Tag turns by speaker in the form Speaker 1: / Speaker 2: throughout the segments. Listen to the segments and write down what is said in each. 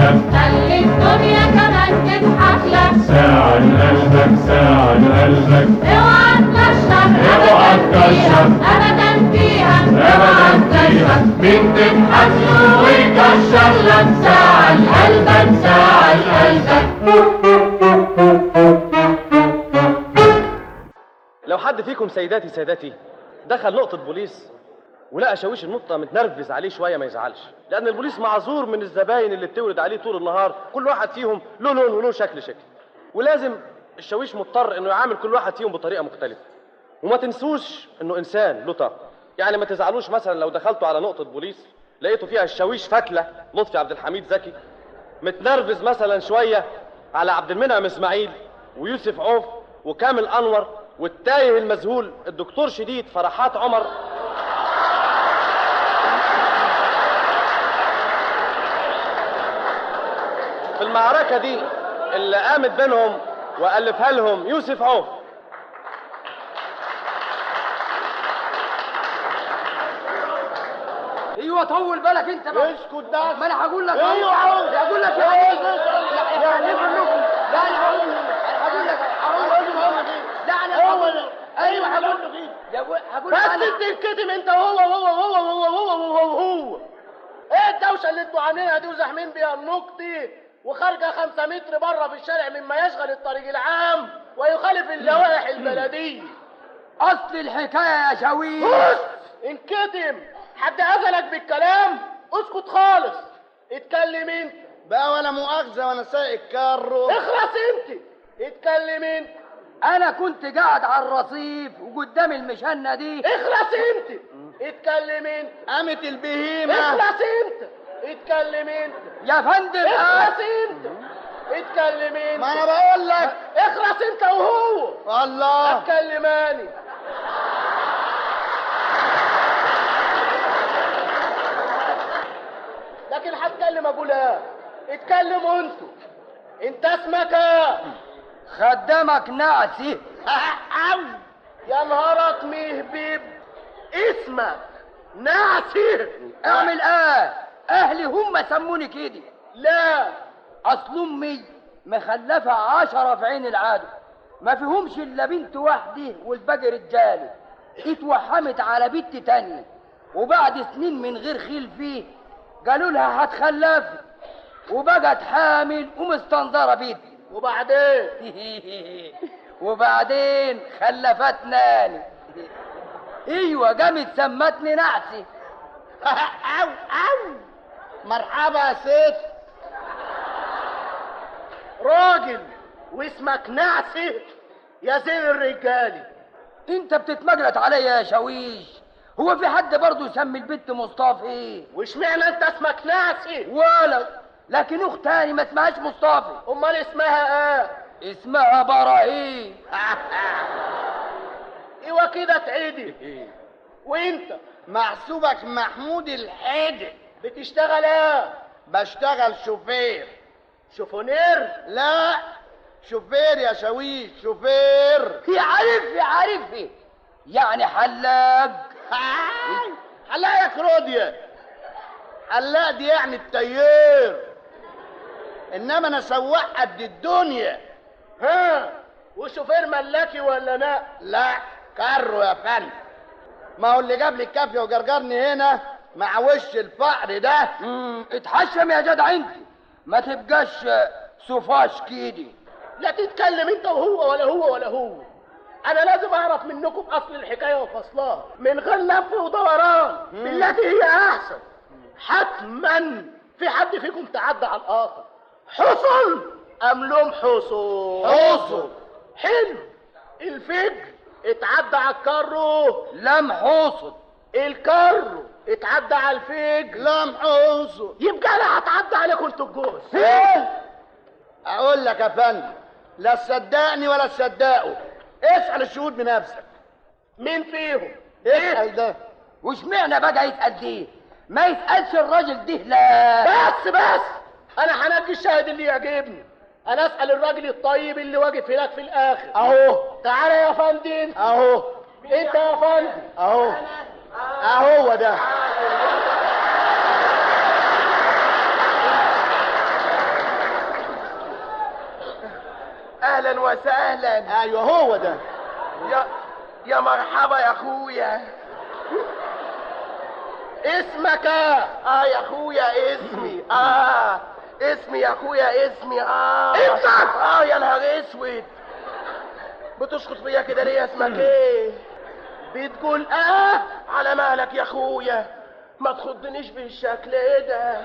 Speaker 1: لك
Speaker 2: خلي الدنيا كمان تضحك لك
Speaker 1: ساعة قلبك ساعة قلبك
Speaker 2: اوعى تكشر
Speaker 1: اوعى تكشر.
Speaker 2: ابدا فيها
Speaker 1: ابدا فيها مين تضحك له ويكشر لك ساعة قلبك ساعة قلبك
Speaker 3: لو حد فيكم سيداتي سادتي دخل نقطة بوليس ولقى شاويش النقطة متنرفز عليه شوية ما يزعلش لأن البوليس معذور من الزباين اللي بتولد عليه طول النهار كل واحد فيهم له لون وله شكل شكل ولازم الشاويش مضطر إنه يعامل كل واحد فيهم بطريقة مختلفة وما تنسوش إنه إنسان له طاقة يعني ما تزعلوش مثلا لو دخلتوا على نقطة بوليس لقيتوا فيها الشاويش فتلة لطفي عبد الحميد زكي متنرفز مثلا شوية على عبد المنعم إسماعيل ويوسف عوف وكامل أنور والتايه المذهول الدكتور شديد فرحات عمر في المعركة دي اللي قامت بينهم وألفها لهم يوسف عوف
Speaker 4: ايوه طول بالك انت بقى
Speaker 5: اسكت ده
Speaker 4: ما انا هقول لك
Speaker 5: ايوه عاوز
Speaker 4: هقول لك يا ايه لا يعني منكم لا انا هقول هقول لك هقول لك لا انا هقول ايوه هقول لك هقول
Speaker 5: بس
Speaker 4: لك
Speaker 5: انت الكتم انت هو هو هو هو هو هو هو ايه الدوشه اللي انتوا عاملينها دي وزاحمين بيها النقطي وخارجه خمسة متر بره في الشارع مما يشغل الطريق العام ويخالف اللوائح البلديه
Speaker 4: اصل الحكايه يا شاويش
Speaker 5: بص انكتم حد اذنك بالكلام اسكت خالص اتكلم انت
Speaker 6: بقى ولا مؤاخذة وانا سايق الكارو
Speaker 5: اخلص انت اتكلم انت
Speaker 4: انا كنت قاعد على الرصيف وقدام المشنه دي
Speaker 5: اخلص انت اتكلم انت
Speaker 6: قامت البهيمة
Speaker 5: اخلص انت اتكلم انت
Speaker 4: يا فندم
Speaker 5: اخلص انت اتكلم انت
Speaker 6: ما انا بقول لك
Speaker 5: اخلص انت وهو
Speaker 6: الله
Speaker 5: اتكلماني لكن هتكلم اقول ايه اتكلموا انتوا انت اسمك ايه
Speaker 4: خدامك نعسي
Speaker 5: يا نهارك مهبيب اسمك ناسي
Speaker 4: اعمل ايه اهلي هم سموني كده
Speaker 5: لا
Speaker 4: اصل امي مخلفه عشرة في عين العدو ما فيهمش الا بنت واحده والباقي رجاله اتوحمت على بنت تانية وبعد سنين من غير خيل فيه قالوا لها هتخلفي وبقت حامل ومستنظره بنتي
Speaker 5: وبعدين
Speaker 4: وبعدين خلفتناني ايوه قامت سمتني نعسي
Speaker 6: او او مرحبا يا ست
Speaker 5: راجل واسمك نعسي يا زين الرجالي
Speaker 4: انت بتتمجلت عليا يا شاويش هو في حد برضه يسمي البنت مصطفى
Speaker 5: واشمعنى انت اسمك نعسي
Speaker 4: ولو لكن اخت تاني ما اسمهاش مصطفى
Speaker 5: امال اسمها ايه
Speaker 4: اسمها براهيم
Speaker 5: ايوه كده تعيدي وانت
Speaker 6: محسوبك محمود الحدق
Speaker 5: بتشتغل ايه
Speaker 6: بشتغل شوفير
Speaker 5: شوفونير
Speaker 6: لا شوفير يا شاويش شوفير
Speaker 4: يا عارف يا عارف يعني حلاق
Speaker 6: هاي، حلاق يا كروديا حلاق دي يعني التيار انما انا سواق قد الدنيا
Speaker 5: ها وشوفير ملاكي ولا لا
Speaker 6: لا كرو يا فندم ما هو اللي جاب لي الكافيه وجرجرني هنا مع وش الفقر ده
Speaker 4: امم اتحشم يا جدع انت ما تبقاش سفاش كيدي
Speaker 5: لا تتكلم انت وهو ولا هو ولا هو انا لازم اعرف منكم اصل الحكايه وفصلها من غير لف ودوران بالتي هي احسن حتما في حد فيكم تعدى على الاخر حصل ام لم حصل
Speaker 6: حصل.
Speaker 5: حلو الفجر اتعدى على الكرو
Speaker 4: لم حوصد
Speaker 5: الكرو اتعدى على الفجر
Speaker 6: لم حوصل
Speaker 5: يبقى انا هتعدى عليكم انتوا الجوز
Speaker 6: اقول لك يا فندم لا تصدقني ولا تصدقه اسال الشهود بنفسك
Speaker 5: مين فيهم
Speaker 6: اسال ده
Speaker 4: واشمعنى بقى يسأل دي ما يسألش الراجل ده لا
Speaker 5: بس بس انا هنجي الشاهد اللي يعجبني انا اسال الراجل الطيب اللي واقف هناك في الاخر
Speaker 6: اهو
Speaker 5: تعالى يا فندم
Speaker 6: اهو
Speaker 5: انت يا فندم
Speaker 6: اهو اهو ده
Speaker 5: وسهلا
Speaker 6: ايوه هو ده
Speaker 5: يا يا مرحبا يا اخويا اسمك اه يا اخويا اسمي اه اسمي يا اخويا اسمي اه انت اه يا نهار اسود بتشخط فيا كده ليه اسمك ايه بتقول اه على مالك يا اخويا ما تخضنيش بالشكل ده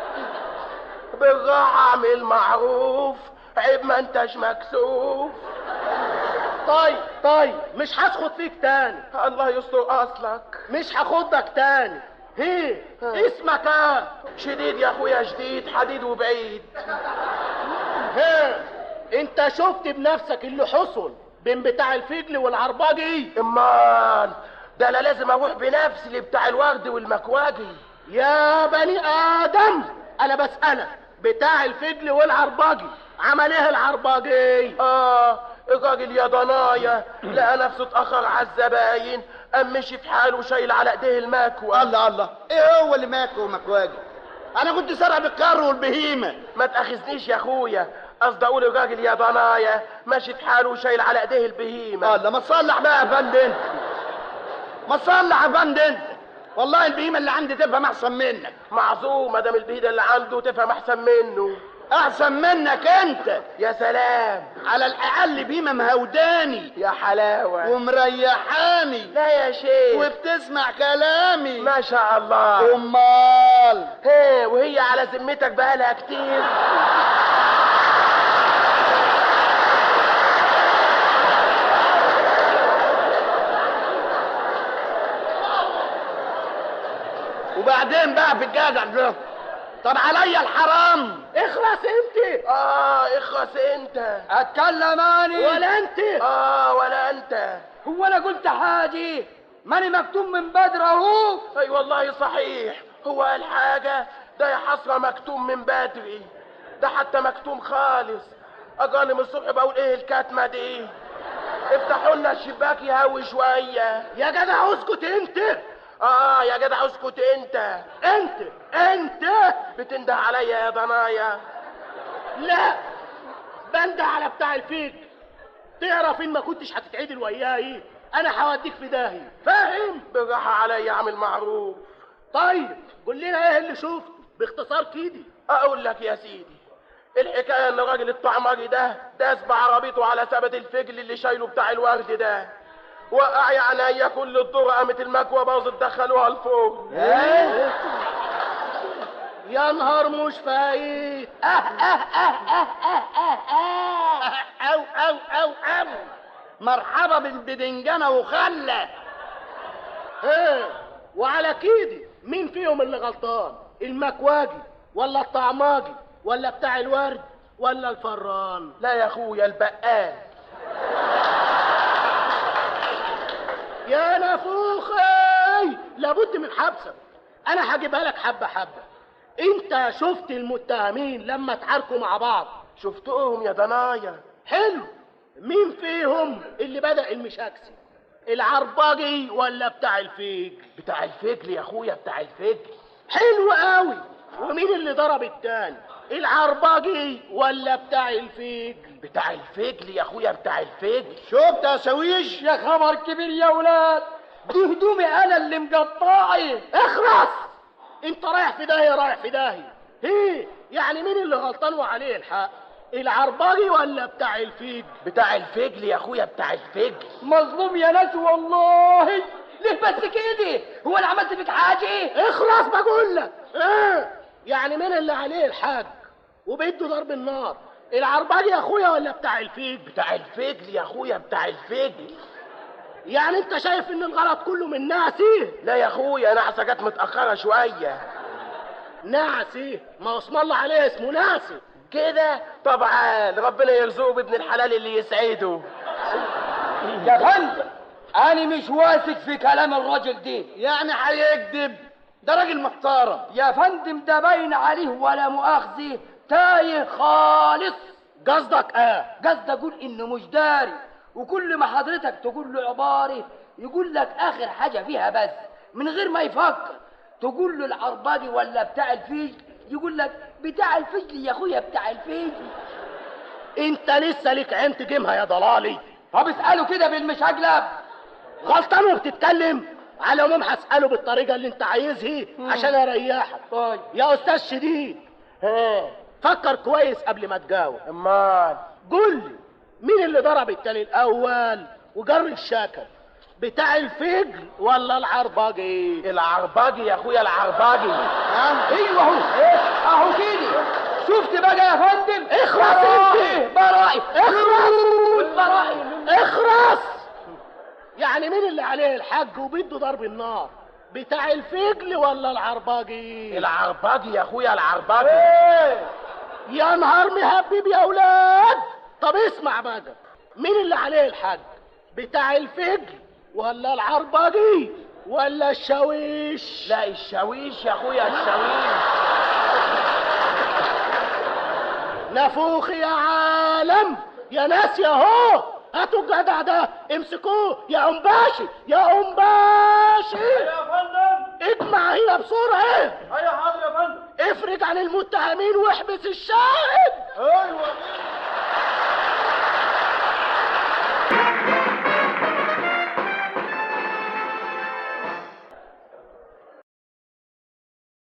Speaker 5: بالراحة اعمل معروف عيب ما انتش مكسوف طيب طيب مش هسخط فيك تاني الله يستر اصلك مش هاخدك تاني هي اسمك ايه شديد يا اخويا شديد حديد وبعيد ها انت شفت بنفسك اللي حصل بين بتاع الفجل والعرباجي امال ده انا لازم اروح بنفسي لبتاع الورد والمكواجي يا بني ادم انا بسألك بتاع الفجل والعرباجي عمل ايه العرباجي اه الراجل يا ضنايا لقى نفسه اتاخر على الزباين قام مشي في حاله شايل على ايديه المكوى
Speaker 6: الله الله ايه هو اللي ماكو ومكواجي انا كنت سارع بالكر والبهيمه
Speaker 5: ما تاخذنيش يا اخويا قصدي اقول الراجل يا ضنايا ماشي في حاله وشايل على ايديه البهيمه
Speaker 6: الله ما تصلح بقى يا فندم ما تصلح يا فندم والله البهيمه اللي عندي تفهم احسن منك
Speaker 5: معذور ما دام البهيده اللي عنده تفهم احسن منه
Speaker 6: احسن منك انت
Speaker 5: يا سلام
Speaker 6: على الاقل بهيمه مهوداني
Speaker 5: يا حلاوه
Speaker 6: ومريحاني
Speaker 5: لا يا شيخ
Speaker 6: وبتسمع كلامي
Speaker 5: ما شاء الله
Speaker 6: امال
Speaker 5: هي وهي على ذمتك بقالها كتير
Speaker 6: وبعدين بقى في الجدع ده طب عليا الحرام
Speaker 5: اخلص انت اه اخلص انت
Speaker 4: اتكلم اني
Speaker 5: ولا انت اه ولا انت
Speaker 4: هو انا قلت حاجه ماني مكتوب من بدر اهو
Speaker 5: اي والله صحيح هو قال حاجه ده يا حسره مكتوم من بدري ده حتى مكتوم خالص اجاني من الصبح بقول ايه الكتمه دي افتحوا لنا الشباك يهوي شويه يا جدع اسكت انت اه يا جدع اسكت انت انت انت بتنده عليا يا ضنايا لا بنده على بتاع الفيك تعرف ان ما كنتش هتتعدل وياي انا هوديك في داهيه فاهم بالراحه عليا اعمل معروف طيب قول لنا ايه اللي شفته باختصار كده اقول لك يا سيدي الحكايه ان الراجل الطعمري ده داس بعربيته على ثبت الفجل اللي شايله بتاع الورد ده وقع يا عينيا كل الدور قامت المكوى باظت دخلوها الفرن يا نهار مش فايت اه اه اه اه اه اه اه
Speaker 6: او او او او مرحبا بالبدنجانه وخله
Speaker 5: ها وعلى كده مين فيهم اللي غلطان المكواجي ولا الطعماجي ولا بتاع الورد ولا الفران لا يا اخويا البقال يا نفوخي لابد من حبسك انا هجيبها لك حبه حبه انت شفت المتهمين لما اتعاركوا مع بعض شفتهم يا ضنايا حلو مين فيهم اللي بدأ المشاكسي العرباجي ولا بتاع الفيج بتاع الفجل يا اخويا بتاع الفجل حلو قوي ومين اللي ضرب التاني العرباجي ولا بتاع الفجل بتاع الفجل يا اخويا بتاع الفجل
Speaker 6: شفت يا شاويش
Speaker 4: يا خبر كبير يا ولاد دي هدومي انا اللي مقطعي
Speaker 5: اخلص انت رايح في داهيه رايح في داهيه هي يعني مين اللي غلطان وعليه الحق العرباجي ولا بتاع الفجل بتاع الفجل يا اخويا بتاع الفجل
Speaker 4: مظلوم يا ناس والله ليه بس كده هو انا عملت فيك حاجه
Speaker 5: اخلص بقول لك اه يعني مين اللي عليه الحاج وبيده ضرب النار العرباجي يا اخويا ولا بتاع الفجل بتاع الفجل يا اخويا بتاع الفجل يعني انت شايف ان الغلط كله من ناسي لا يا اخويا نعسه جت متاخره شويه ناسي ما اسم الله عليه اسمه ناسي كده طبعا ربنا يرزقه بابن الحلال اللي يسعده
Speaker 4: يا فندم انا مش واثق في كلام الراجل ده
Speaker 6: يعني هيكذب ده راجل محترم
Speaker 4: يا فندم ده باين عليه ولا مؤاخذه تايه خالص
Speaker 5: قصدك اه
Speaker 4: قصدي اقول انه مش داري وكل ما حضرتك تقول له عبارة يقول لك اخر حاجة فيها بس من غير ما يفكر تقول له العرباجي ولا بتاع الفيل يقول لك بتاع الفجل يا اخويا بتاع الفجل
Speaker 5: انت لسه ليك عين تجيمها يا ضلالي
Speaker 4: طب اساله كده بالمشاجلب
Speaker 5: غلطان وبتتكلم على العموم هسأله بالطريقة اللي انت عايزها عشان اريحك
Speaker 4: طيب
Speaker 5: يا استاذ شديد ها فكر كويس قبل ما تجاوب
Speaker 4: امال
Speaker 5: قول لي مين اللي ضرب التاني الاول وجر الشاكر بتاع الفجل ولا العرباجي
Speaker 3: العرباجي يا اخويا العرباجي
Speaker 4: ايوه اهو اهو كده شفت بقى يا فندم
Speaker 5: اخرس انت
Speaker 4: برائي
Speaker 5: اخرس
Speaker 4: والبرائي
Speaker 5: اخرس يعني مين اللي عليه الحج وبده ضرب النار بتاع الفجل ولا العرباجي
Speaker 3: العرباجي يا اخويا العرباجي
Speaker 5: يا نهار مهبب يا اولاد طب اسمع بقى مين اللي عليه الحج بتاع الفجل ولا العرباجي ولا الشاويش
Speaker 3: لا الشاويش يا اخويا الشاويش
Speaker 5: نفوخ يا عالم يا ناس يا هو هاتوا الجدع ده امسكوه يا ام باشي يا ام باشي
Speaker 3: يا فندم
Speaker 5: اجمع هنا بسرعه
Speaker 3: ايوه حاضر يا فندم
Speaker 5: افرج عن المتهمين واحبس الشاهد
Speaker 3: ايوه